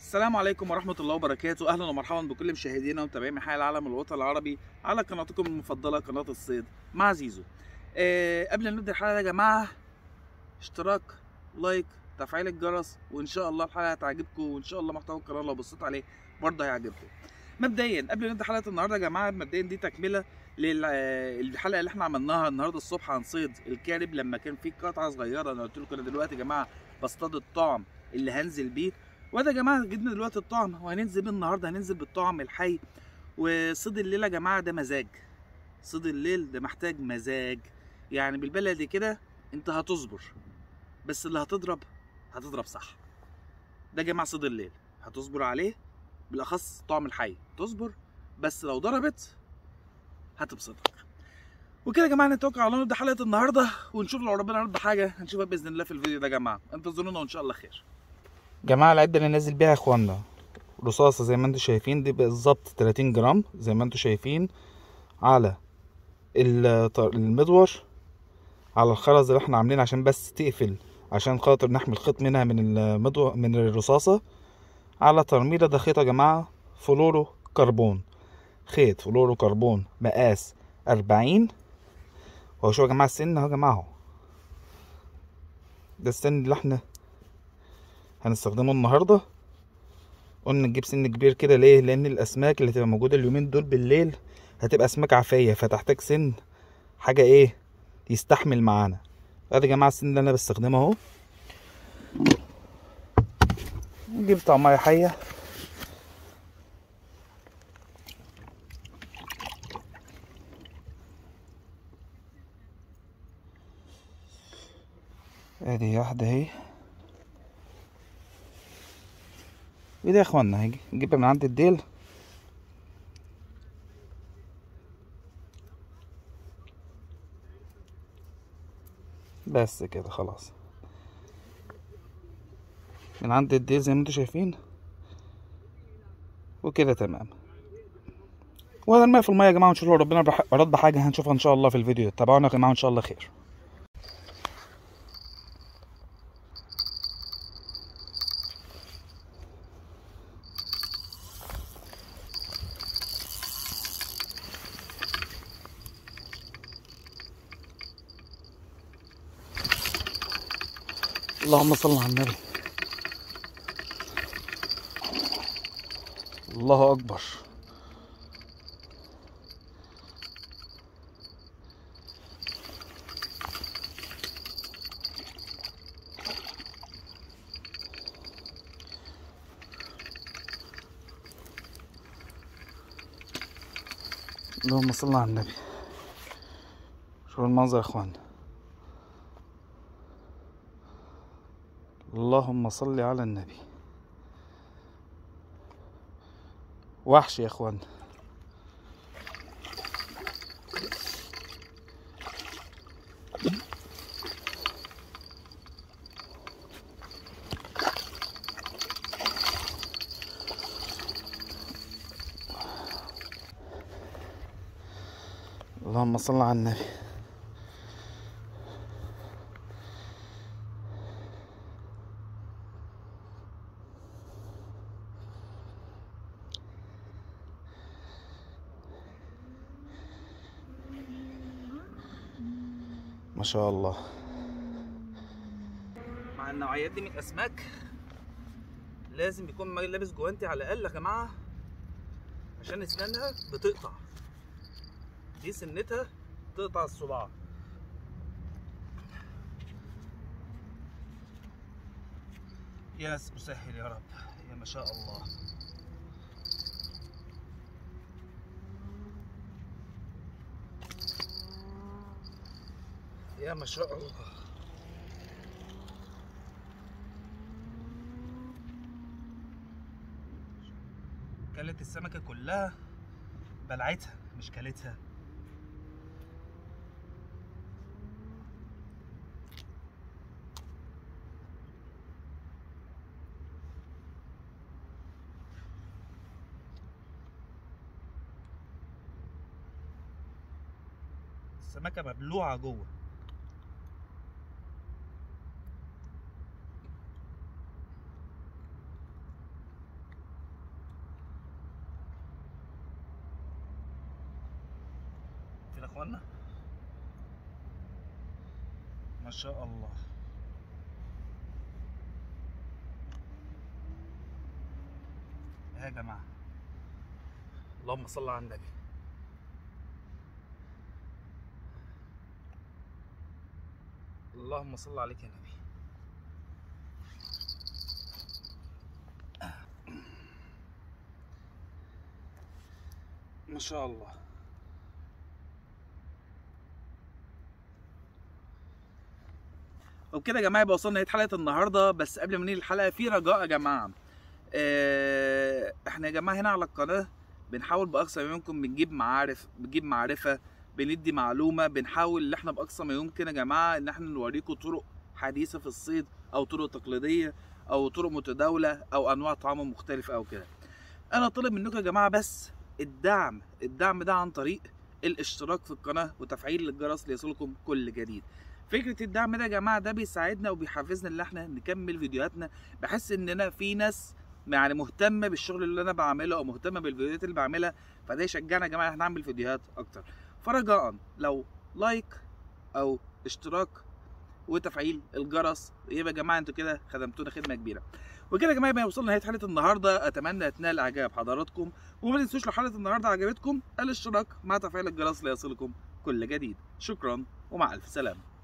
السلام عليكم ورحمة الله وبركاته أهلا ومرحبا بكل مشاهدينا ومتابعين من حي العالم والوطن العربي على قناتكم المفضلة قناة الصيد مع زيزو أه قبل ما نبدأ الحلقة يا جماعة اشتراك لايك تفعيل الجرس وإن شاء الله الحلقة هتعجبكم وإن شاء الله محتوى القناة لو بصيت عليه برضه هيعجبكم مبدئيا قبل ما نبدأ حلقة النهاردة يا جماعة مبدئيا دي تكملة للحلقة اللي احنا عملناها النهاردة الصبح عن صيد الكارب لما كان في قطعة صغيرة أنا قلت لكم أنا دلوقتي يا جماعة بصطاد الطعم اللي هنزل بيه وده يا جماعه جبنا دلوقتي الطعم وهننزل بيه النهارده هننزل بالطعم الحي وصيد الليل يا جماعه ده مزاج صيد الليل ده محتاج مزاج يعني بالبلدي كده انت هتصبر بس اللي هتضرب هتضرب صح ده يا جماعه صيد الليل هتصبر عليه بالاخص طعم الحي تصبر بس لو ضربت هتبسطك وكده يا جماعه نتوكل على الله نبدا حلقه النهارده ونشوف لو ربنا رد حاجه هنشوفها باذن الله في الفيديو ده يا جماعه انتظرونا وان شاء الله خير جماعة العدة اللي نازل بيها يا اخوانا رصاصة زي ما انتم شايفين دي بالظبط 30 جرام زي ما انتم شايفين على المدور على الخرز اللي احنا عاملينه عشان بس تقفل عشان خاطر نحمي الخيط منها من المدور من الرصاصة على ترميلة ده خيط يا جماعة فلورو كربون خيط فلورو كربون مقاس أربعين وهو شوفوا يا جماعة السن اهو يا جماعة اهو ده السن اللي احنا هنستخدمه النهارده قلنا نجيب سن كبير كده ليه لان الاسماك اللي هتبقى موجوده اليومين دول بالليل هتبقى اسماك عافيه فتحتاج سن حاجه ايه يستحمل معانا ادي يا جماعه السن اللي انا بستخدمه اهو نجيب طعمايه حيه ادي واحده اهي ايه يا اخوانا هيجي نجيبها من عند الديل بس كده خلاص من عند الديل زي ما انتم شايفين وكده تمام وهنرميها في الميه يا جماعه ونشوف لو ربنا اراد بحاجه هنشوفها ان شاء الله في الفيديو تابعونا يا جماعه ان شاء الله خير اللهم صل على النبي الله اكبر اللهم صل على النبي شوفوا المنظر يا اخوان اللهم صل على النبي وحش يا اخوان اللهم صل على النبي ما شاء الله مع النوعيات دي من الاسماك لازم يكون لابس جوانتي على الاقل يا جماعه عشان اسنانها بتقطع دي سنتها تقطع الصباع يا مسهل يا رب يا ما شاء الله يا ما شاء الله كلت السمكة كلها بلعتها مش كلتها السمكة مبلوعة جوه اخوانا ما شاء الله يا جماعه اللهم صل على النبي اللهم صل عليك يا نبي ما شاء الله وبكده يا جماعه يبقى وصلنا لنهايه حلقه النهارده بس قبل ما ننهي الحلقه في رجاء يا جماعه آه، احنا يا جماعه هنا على القناه بنحاول باقصى ما يمكن بنجيب معارف بنجيب معرفه بندي معلومه بنحاول ان احنا باقصى ما يمكن يا جماعه ان احنا نوريكم طرق حديثه في الصيد او طرق تقليديه او طرق متداوله او انواع طعام مختلفه او كده انا طالب منكم يا جماعه بس الدعم الدعم ده عن طريق الاشتراك في القناه وتفعيل الجرس ليصلكم كل جديد فكره الدعم ده يا جماعه ده بيساعدنا وبيحفزنا ان احنا نكمل فيديوهاتنا بحس اننا في ناس يعني مهتمه بالشغل اللي انا بعمله او مهتمه بالفيديوهات اللي بعملها فده يشجعنا يا جماعه ان احنا نعمل فيديوهات اكتر فرجاء لو لايك او اشتراك وتفعيل الجرس يبقى يا جماعه انتوا كده خدمتونا خدمه كبيره وكده يا جماعه يبقى وصلنا لنهايه حلقه النهارده اتمنى تنال اعجاب حضراتكم وما تنسوش لو حلقه النهارده عجبتكم الاشتراك مع تفعيل الجرس ليصلكم كل جديد شكرا ومع الف سلامه